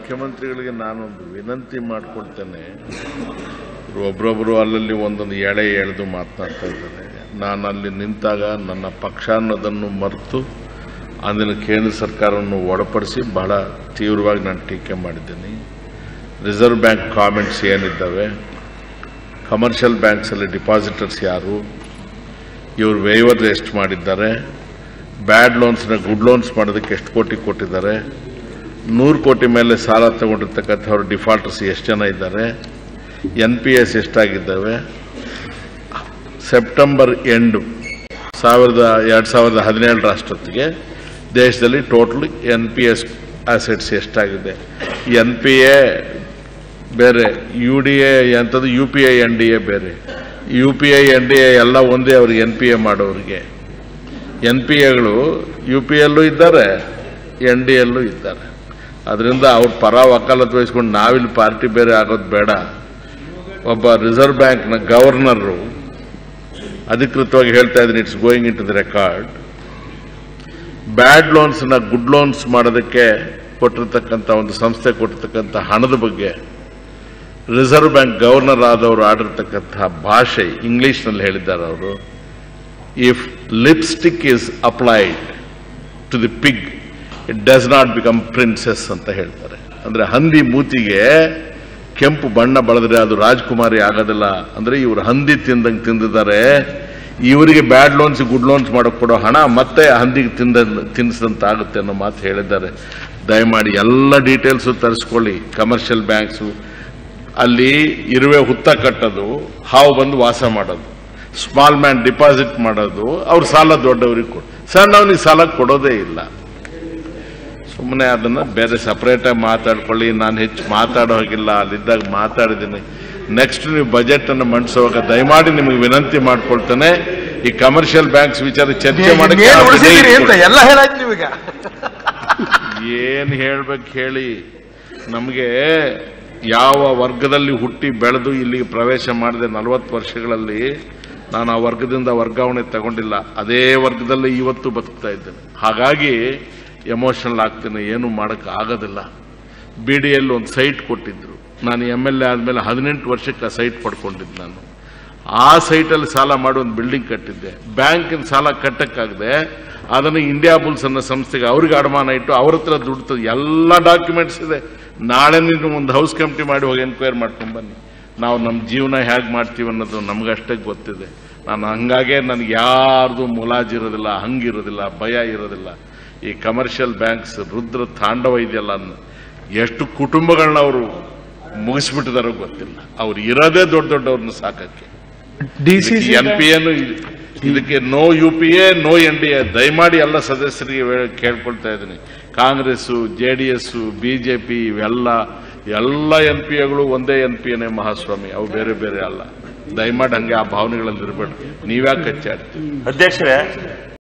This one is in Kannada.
ಮುಖ್ಯಮಂತ್ರಿಗಳಿಗೆ ನಾನೊಂದು ವಿನಂತಿ ಮಾಡ್ಕೊಳ್ತೇನೆ ಇವ್ರು ಒಬ್ರೊಬ್ರು ಅಲ್ಲಲ್ಲಿ ಒಂದೊಂದು ಎಳೆ ಎಳೆದು ಮಾತನಾಡ್ತಾ ಇದ್ದಾರೆ ನಾನು ಅಲ್ಲಿ ನಿಂತಾಗ ನನ್ನ ಪಕ್ಷ ಅನ್ನೋದನ್ನು ಮರೆತು ಅಂದಿನ ಕೇಂದ್ರ ಸರ್ಕಾರವನ್ನು ಒಳಪಡಿಸಿ ಬಹಳ ತೀವ್ರವಾಗಿ ನಾನು ಟೀಕೆ ಮಾಡಿದ್ದೀನಿ ರಿಸರ್ವ್ ಬ್ಯಾಂಕ್ ಕಾಮೆಂಟ್ಸ್ ಏನಿದ್ದಾವೆ ಕಮರ್ಷಿಯಲ್ ಬ್ಯಾಂಕ್ಸಲ್ಲಿ ಡಿಪಾಸಿಟರ್ಸ್ ಯಾರು ಇವರು ವೇವರ್ ಎಷ್ಟು ಮಾಡಿದ್ದಾರೆ ಬ್ಯಾಡ್ ಲೋನ್ಸ್ನ ಗುಡ್ ಲೋನ್ಸ್ ಮಾಡೋದಕ್ಕೆ ಎಷ್ಟು ಕೋಟಿ ಕೊಟ್ಟಿದ್ದಾರೆ ನೂರು ಕೋಟಿ ಮೇಲೆ ಸಾಲ ತಗೊಂಡಿರ್ತಕ್ಕಂಥವ್ರು ಡಿಫಾಲ್ಟರ್ಸ್ ಎಷ್ಟು ಜನ ಇದ್ದಾರೆ ಎನ್ ಪಿ ಎಸ್ ಎಷ್ಟಾಗಿದ್ದಾವೆ ಸೆಪ್ಟೆಂಬರ್ ಎಂಡು ಸಾವಿರದ ಎರಡು ಸಾವಿರದ ಹದಿನೇಳರ ಅಷ್ಟೊತ್ತಿಗೆ ದೇಶದಲ್ಲಿ total N P S assets ಎಷ್ಟಾಗಿದೆ ಎನ್ ಪಿ ಎ ಬೇರೆ ಯು ಡಿ ಎ ಅಂಥದ್ದು U P I N D A ಬೇರೆ U P I N D A ಎಲ್ಲ ಒಂದೇ ಅವ್ರಿಗೆ ಎನ್ ಪಿ ಎ ಮಾಡೋರಿಗೆ ಎನ್ ಪಿ ಎಗಳು ಯು ಪಿ ಎಲ್ಲೂ ಇದ್ದಾರೆ ಎನ್ ಡಿ ಎಲ್ಲೂ ಇದ್ದಾರೆ ಅದರಿಂದ ಅವ್ರ ಪರ ವಕಾಲತ್ ವಹಿಸ್ಕೊಂಡು ನಾವಿಲ್ಲಿ ಪಾರ್ಟಿ ಬೇರೆ ಆಗೋದು ಬೇಡ ಒಬ್ಬ ರಿಸರ್ವ್ ಬ್ಯಾಂಕ್ನ ಗವರ್ನರು ಅಧಿಕೃತವಾಗಿ ಹೇಳ್ತಾ ಇದ್ದೀನಿ it's going in to the record bad ಲೋನ್ಸ್ನ ಗುಡ್ ಲೋನ್ಸ್ ಮಾಡೋದಕ್ಕೆ ಕೊಟ್ಟಿರ್ತಕ್ಕಂಥ ಒಂದು ಸಂಸ್ಥೆ ಕೊಟ್ಟಿರ್ತಕ್ಕಂಥ ಹಣದ ಬಗ್ಗೆ ರಿಸರ್ವ್ ಬ್ಯಾಂಕ್ ಗವರ್ನರ್ ಆದವರು ಆಡಿರ್ತಕ್ಕಂಥ ಭಾಷೆ ಇಂಗ್ಲಿಷ್ನಲ್ಲಿ ಹೇಳಿದ್ದಾರೆ ಅವರು if lipstick is applied to the pig it does not become princess ಅಂತ ಹೇಳ್ತಾರೆ ಅಂದ್ರೆ ಹಂದಿ ಮೂತಿಗೆ ಕೆಂಪು ಬಣ್ಣ ಬಳದ್ರೆ ಅದು ರಾಜ್ಕುಮಾರಿ ಆಗೋದಿಲ್ಲ ಅಂದ್ರೆ ಇವರು ಹಂದಿ ತಿಂದಂಗೆ ತಿಂದಿದ್ದಾರೆ ಇವರಿಗೆ ಬ್ಯಾಡ್ ಲೋನ್ಸ್ ಗುಡ್ ಲೋನ್ಸ್ ಮಾಡೋಕೆ ಕೊಡೋ ಹಣ ಮತ್ತೆ ಹಂದಿಗೆ ತಿಂದ ತಿನ್ನಿಸಿದಂತಾಗುತ್ತೆ ಅನ್ನೋ ಮಾತು ಹೇಳಿದ್ದಾರೆ ದಯಮಾಡಿ ಎಲ್ಲ ಡೀಟೇಲ್ಸು ತರಿಸ್ಕೊಳ್ಳಿ ಕಮರ್ಷಿಯಲ್ ಬ್ಯಾಂಕ್ಸು ಅಲ್ಲಿ ಇರುವೆ ಹುತ್ತ ಕಟ್ಟೋದು ಹಾವು ಬಂದು ವಾಸ ಮಾಡೋದು ಸ್ಮಾಲ್ ಮ್ಯಾನ್ ಡಿಪಾಸಿಟ್ ಮಾಡೋದು ಅವ್ರ ಸಾಲ ದೊಡ್ಡವ್ರಿಗೆ ಕೊಡು ಸಣ್ಣವನಿಗೆ ಸಾಲ ಕೊಡೋದೇ ಇಲ್ಲ ಸುಮ್ಮನೆ ಅದನ್ನ ಬೇರೆ ಸಪರೇಟಾಗಿ ಮಾತಾಡ್ಕೊಳ್ಳಿ ನಾನು ಹೆಚ್ಚು ಮಾತಾಡೋ ಹಾಗಿಲ್ಲ ಅಲ್ಲಿದ್ದಾಗ ಮಾತಾಡಿದ್ದೀನಿ ನೆಕ್ಸ್ಟ್ ನೀವು ಬಜೆಟ್ ಅನ್ನು ಮಂಡಿಸುವಾಗ ದಯಮಾಡಿ ನಿಮಗೆ ವಿನಂತಿ ಮಾಡ್ಕೊಳ್ತೇನೆ ಈ ಕಮರ್ಷಿಯಲ್ ಬ್ಯಾಂಕ್ಸ್ ವಿಚಾರ ಚರ್ಚೆ ಮಾಡಕ್ಕೆ ಏನ್ ಯಾವುದೇ ಉಳಿಸಿದ್ದೀರಿ ಅಂತ ಇಟ್ಕೊಳ್ಳಿ. ಎಲ್ಲ ಹೇಳಾಯ್ತು ನೀವೀಗ ಏನ್ ಹೇಳ್ಬೇಕು ಹೇಳಿ ನಮಗೆ ಯಾವ ವರ್ಗದಲ್ಲಿ ಹುಟ್ಟಿ ಬೆಳೆದು ಇಲ್ಲಿಗೆ ಪ್ರವೇಶ ಮಾಡಿದೆ ನಲವತ್ತು ವರ್ಷಗಳಲ್ಲಿ ನಾನು ಆ ವರ್ಗದಿಂದ ವರ್ಗಾವಣೆ ತಗೊಂಡಿಲ್ಲ ಅದೇ ವರ್ಗದಲ್ಲಿ ಇವತ್ತು ಬದುಕ್ತಾ ಇದ್ದೇನೆ ಹಾಗಾಗಿ ಎಮೋಷನಲ್ ಆಗ್ತೇನೆ ಏನು ಮಾಡಕ್ ಆಗೋದಿಲ್ಲ ಬಿ ಡಿ ಎಲ್ ಒಂದು ಸೈಟ್ ಕೊಟ್ಟಿದ್ರು ನಾನು ಎಮ್ ಎಲ್ ಎ ಆದಮೇಲೆ ಹದಿನೆಂಟು ವರ್ಷಕ್ಕೆ ಆ ಸೈಟ್ ಪಡ್ಕೊಂಡಿದ್ದು ನಾನು ಆ ಸೈಟಲ್ಲಿ ಸಾಲ ಮಾಡಿ ಒಂದು ಬಿಲ್ಡಿಂಗ್ ಕಟ್ಟಿದ್ದೆ ಬ್ಯಾಂಕಿನ ಸಾಲ ಕಟ್ಟಕ್ಕಾಗದೆ ಅದನ್ನು ಇಂಡಿಯಾ ಬುಲ್ಸ್ ಅನ್ನೋ ಸಂಸ್ಥೆಗೆ ಅವ್ರಿಗೆ ಅಡಮಾನ ಇಟ್ಟು ಅವ್ರ ಹತ್ರ ದುಡ್ಡು ಎಲ್ಲ ಡಾಕ್ಯುಮೆಂಟ್ಸ್ ಇದೆ ನಾಳೆ ನೀವು ಒಂದು ಹೌಸ್ ಕಮಿಟಿ ಮಾಡಿ ಹೋಗಿ ಎನ್ಕ್ವೈರ್ ಮಾಡ್ಕೊಂಡು ಬನ್ನಿ ನಾವು ನಮ್ಮ ಜೀವನ ಹೇಗೆ ಮಾಡ್ತೀವಿ ಅನ್ನೋದು ನಮಗಷ್ಟೇ ಗೊತ್ತಿದೆ ನಾನು ಹಂಗಾಗೆ ನನಗೆ ಯಾರ್ದು ಮುಲಾಜಿರೋದಿಲ್ಲ ಹಂಗಿರೋದಿಲ್ಲ ಭಯ ಇರೋದಿಲ್ಲ ಈ ಕಮರ್ಷಿಯಲ್ ಬ್ಯಾಂಕ್ಸ್ ರುದ್ರ ತಾಂಡವ ಇದೆಯಲ್ಲ ಅನ್ನೋ ಎಷ್ಟು ಕುಟುಂಬಗಳನ್ನ ಅವರು ಮುಗಿಸ್ಬಿಟ್ಟಿದಾರೋ ಗೊತ್ತಿಲ್ಲ ಅವ್ರು ಇರೋದೇ ದೊಡ್ಡ ದೊಡ್ಡವ್ರನ್ನ ಸಾಕಕ್ಕೆ ಡಿಸಿಸಿ ಎನ್ ಪಿ ಎನು ಇದಕ್ಕೆ no U P A no N D A ದಯಮಾಡಿ ಎಲ್ಲ ಸದಸ್ಯರಿಗೆ ವೇ- ಕೇಳ್ಕೊಳ್ತಾ ಇದ್ದೀನಿ Congress J D S BJP ಇವೆಲ್ಲ ಎಲ್ಲ ಎನ್ ಪಿ ಎಗಳು ಒಂದೇ ಎನ್ ಪಿ ಎನೇ ಮಹಾಸ್ವಾಮಿ ಅವು ಬೇರೆ ಬೇರೆ ಅಲ್ಲ ದಯಮಾಡಿ ಹಂಗೆ ಆ ಭಾವನೆಗಳಲ್ಲಿ ಇರಬೇಡಿ ನೀವ್ಯಾಕೆ ಕಚ್ಚಾಡ್ತೀವಿ ಅಧ್ಯಕ್ಷರೇ